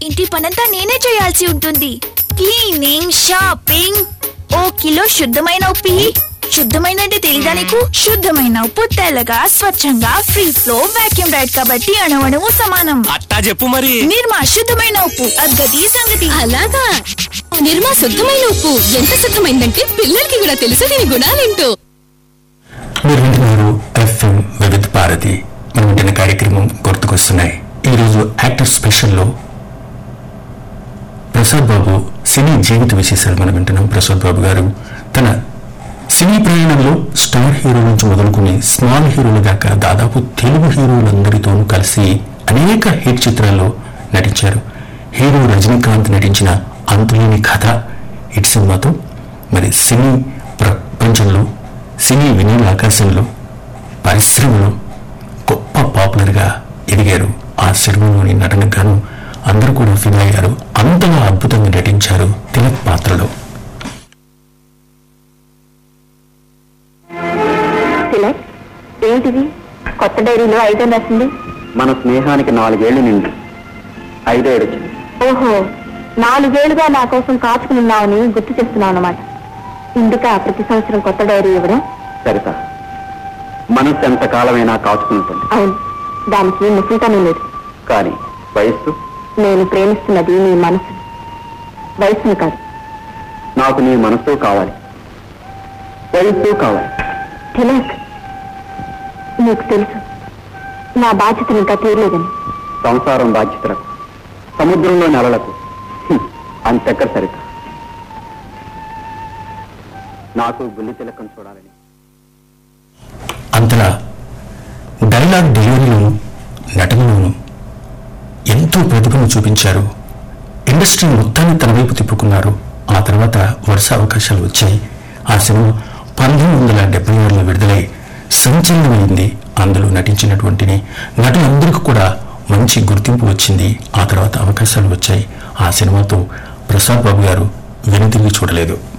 ఇంటి పనంతా నేనే చేయాల్సి ఉంటుంది క్లీనింగ్ షాపింగ్ ఓ కిలో శుద్ధమైన ఉప్పు ఇయ్యి. శుద్ధమైన అంటే తెలీదా నీకు శుద్ధమైన ఉప్పు తెల్లగా స్వచ్ఛంగా ఫ్రీ ఫ్లో వాక్యూమ్ రైడ్ కాబట్టి అణువణువు సమానం అట్టా చెప్పు మరి నిర్మా శుద్ధమైన ఉప్పు అద్గతి సంగతి అలాగా నిర్మా శుద్ధమైన ఉప్పు ఎంత శుద్ధమైందంటే పిల్లలకి కూడా తెలుసు దీని గుణాలేంటో మీరు వింటున్నారు ఎఫ్ఎం వివిధ భారతి మనం వింటున్న కార్యక్రమం గుర్తుకొస్తున్నాయి ఈరోజు యాక్టర్ స్పెషల్లో ప్రసాద్ బాబు సినీ జీవిత విశేషాలు మనం వింటున్నాం ప్రసాద్ బాబు గారు తన సినీ ప్రయాణంలో స్టార్ హీరో నుంచి మొదలుకుని స్మాల్ హీరోల దాకా దాదాపు తెలుగు హీరోలందరితోనూ కలిసి అనేక హిట్ చిత్రాల్లో నటించారు హీరో రజనీకాంత్ నటించిన అంతులేని కథ హిట్ సినిమాతో మరి సినీ ప్రపంచంలో సినీ వినీల ఆకాశంలో పరిశ్రమలో గొప్ప పాపులర్గా ఎదిగారు ఆ సినిమాలోని నటనకు గాను అందరూ కూడా ఫీల్ అయ్యారు అంతగా అద్భుతంగా నటించారు తిలక్ పాత్రలో తిలక్ ఏంటిది కొత్త డైరీలో ఐదో రాసింది మన స్నేహానికి నాలుగేళ్లు నిండి ఐదో ఏడొచ్చింది ఓహో నాలుగేళ్లుగా నా కోసం కాచుకుని ఉన్నావని గుర్తు చేస్తున్నావు అన్నమాట ఇందుక ప్రతి సంవత్సరం కొత్త డైరీ ఇవ్వడం సరిత మనసు ఎంత కాలమైనా కాచుకుంటుంది అవును దానికి ముసుగుతనం లేదు కానీ వయస్సు నేను ప్రేమిస్తున్నది నీ మనసు వయసుని కాదు నాకు నీ మనసు కావాలి వయస్సు కావాలి తిలక్ నీకు తెలుసు నా బాధ్యతను ఇంకా తీరలేదని సంసారం బాధ్యతలకు సముద్రంలోని అలలకు హ్మ్, అంతెక్కడ సరిత నాకు గుల్లి తిలకం చూడాలని అంతలా డైలాగ్ డెలివరీలోను నటనలోను ఎంతో ప్రతిభను చూపించారు ఇండస్ట్రీ మొత్తాన్ని తన వైపు తిప్పుకున్నారు ఆ తర్వాత వరుస అవకాశాలు వచ్చాయి ఆ సినిమా పంతొమ్మిది వందల డెబ్బై ఆరులో విడుదలై సంచలనమైంది అందులో నటించినటువంటి నటులందరికీ కూడా మంచి గుర్తింపు వచ్చింది ఆ తర్వాత అవకాశాలు వచ్చాయి ఆ సినిమాతో ప్రసాద్ బాబు గారు వెనుతిరిగి చూడలేదు